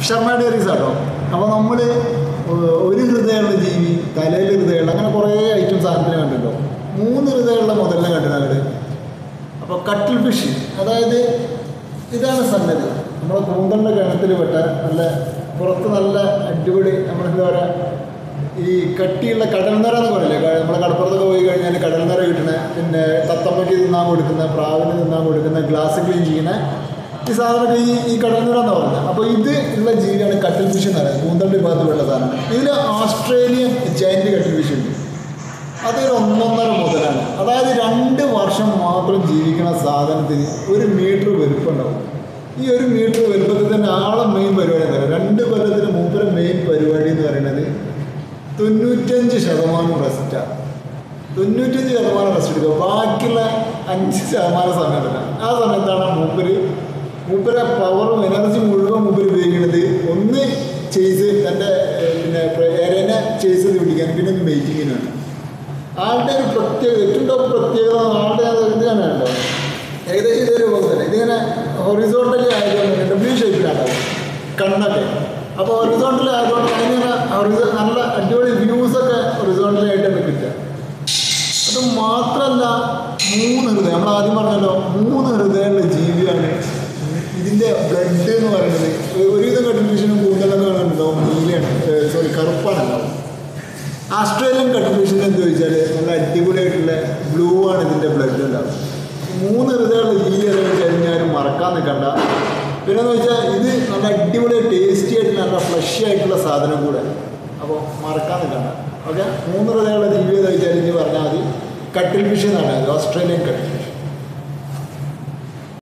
Sharma diaries ആട്ടോ അപ്പോൾ നമ്മൾ ഒരു ഹൃദയമുള്ള ജീവി തലയിൽ ഹൃദയമുള്ള അങ്ങനെ കുറേ ഐറ്റം സാധനത്തിന് കണ്ടിട്ടോ മൂന്ന് ഹൃദയമുള്ള മുതലിനെ കണ്ടിട്ടുണ്ട് അപ്പോൾ കട്ടിൽ ഫിഷ് അതായത് ഇതാണ് സംഗതി നമ്മുടെ കൂന്തലിൻ്റെ കിണത്തിൽ പെട്ട നല്ല പുറത്ത് നല്ല അടിപൊളി നമ്മളെന്താ പറയുക ഈ കട്ടിയുള്ള കടൽനിറ എന്ന് പറയില്ലേ ക- നമ്മളെ കടപ്പുറത്തൊക്കെ പോയി കഴിഞ്ഞാൽ കടൽനിറ കിട്ടണ പിന്നെ തത്തമ്മയ്ക്ക് തിന്നാൻ കൊടുക്കുന്ന പ്രാവിന് തിന്നാൻ കൊടുക്കുന്ന ഗ്ലാസ് ക്ലീൻ ചെയ്യുന്ന ഈ സാധനമൊക്കെ ഈ ഈ കടൽനിറ എന്ന് പറയുന്നത് അപ്പോൾ ഇത് ഉള്ള ജീവിയാണ് കട്ടിൽ ഫിഷ് എന്ന് പറയുന്നത് കൂന്തലിൻ്റെ ഭാഗത്തുള്ള സാധനം ഇതിൽ ഓസ്ട്രേലിയൻ ജയൻറ്റ് കട്ടിൽ ഫിഷ് ഉണ്ട് അതൊരു ഒന്നൊന്നര മുതലാണ് അതായത് രണ്ട് വർഷം മാത്രം ജീവിക്കുന്ന സാധനത്തിന് ഒരു മീറ്റർ വലുപ്പമുണ്ടാവും ഈ ഒരു മീറ്റർ വലുപ്പത്തിൽ തന്നെ ആളെ മെയിൻ പരിപാടി എന്താ പറയുക രണ്ട് കൊല്ലത്തിന് മൂപ്പര മെയിൻ പരിപാടി എന്ന് പറയുന്നത് തൊണ്ണൂറ്റഞ്ച് ശതമാനം റെസ്റ്റാണ് തൊണ്ണൂറ്റഞ്ച് ശതമാനം റെസ്റ്റ് എടുക്കുക ബാക്കിയുള്ള അഞ്ച് ശതമാനം സമയത്തില്ല ആ സമയത്താണ് മൂപ്പര് മൂപ്പര പവറും എനർജി മുഴുവൻ മൂപ്പര് ഉപയോഗിക്കുന്നത് ഒന്ന് ചെയ്സ് തൻ്റെ ഏഹ്, പിന്നെ ഏരേനെ ചെയ്സ് ചെയ്ത് പിടിക്കാൻ പിന്നെ ഒന്ന് മെയ്റ്റിങ്ങിനാണ് ആളുടെ ഒരു പ്രത്യേകത ഏറ്റവും ടോപ്പ് പ്രത്യേകത ആളുടെ ഇതിനാണ് കേട്ടോ ഏകദേശം ഇതൊരു പോലെ തന്നെ ഇതിങ്ങനെ ഹൊറിസോണ്ടലി ആയതുകൊണ്ട് ഡബ്ല്യൂ ഷേപ്പിലാണ്ടാവും കണ്ണൊക്കെ അപ്പോൾ ഹൊറിസോണ്ടലി ആയതുകൊണ്ട് അതിനിങ്ങനെ ഹൊറിസോ നല്ല അടിപൊളി വ്യൂസൊക്കെ ഹൊറിസോണ്ടലി ആയിട്ടാണ് കിട്ടുക അത് മാത്രമല്ല മൂന്ന് ഹൃദയം നമ്മൾ ആദ്യം പറഞ്ഞല്ലോ മൂന്ന് ഹൃദയമുള്ള ജീവിയാണ് ഇതിൻ്റെ ബ്ലഡ് എന്ന് പറയുന്നത് ഒരുവിധം കട്ടിഫിഷനും കൂടുതലെന്ന് പറയുന്നുണ്ടാവും നീലയാണ് സോറി കറുപ്പാണ് ഉണ്ടാവും ആസ്ട്രേലിയൻ കട്ടിഫിഷൻ എന്ന് ചോദിച്ചാൽ നല്ല അടിപൊളിയായിട്ടുള്ള ബ്ലൂ ആണ് ഇതിൻ്റെ ബ്ലഡ് ഉണ്ടാവും മൂന്ന് ഹൃദയമുള്ള ജീവി ഏതാണെന്ന് കഴിഞ്ഞാലും മറക്കാൻ നിൽക്കണ്ട പിന്നെ എന്ന് വെച്ചാൽ ഇത് നല്ല അടിപൊളി ടേസ്റ്റി ആയിട്ട് നല്ല ഫ്ലഷ് ആയിട്ടുള്ള സാധനം കൂടെ അപ്പോൾ മറക്കാൻ നിൽക്കണ്ട ഓക്കെ മൂന്ന് ഹൃദയമുള്ള ജീവി ഏതാ വെച്ചാൽ ഇനി പറഞ്ഞാൽ മതി കട്ടിൽ ഫിഷ് എന്നാണ് അത് ഓസ്ട്രേലിയൻ കട്ടിൽ ഫിഷ്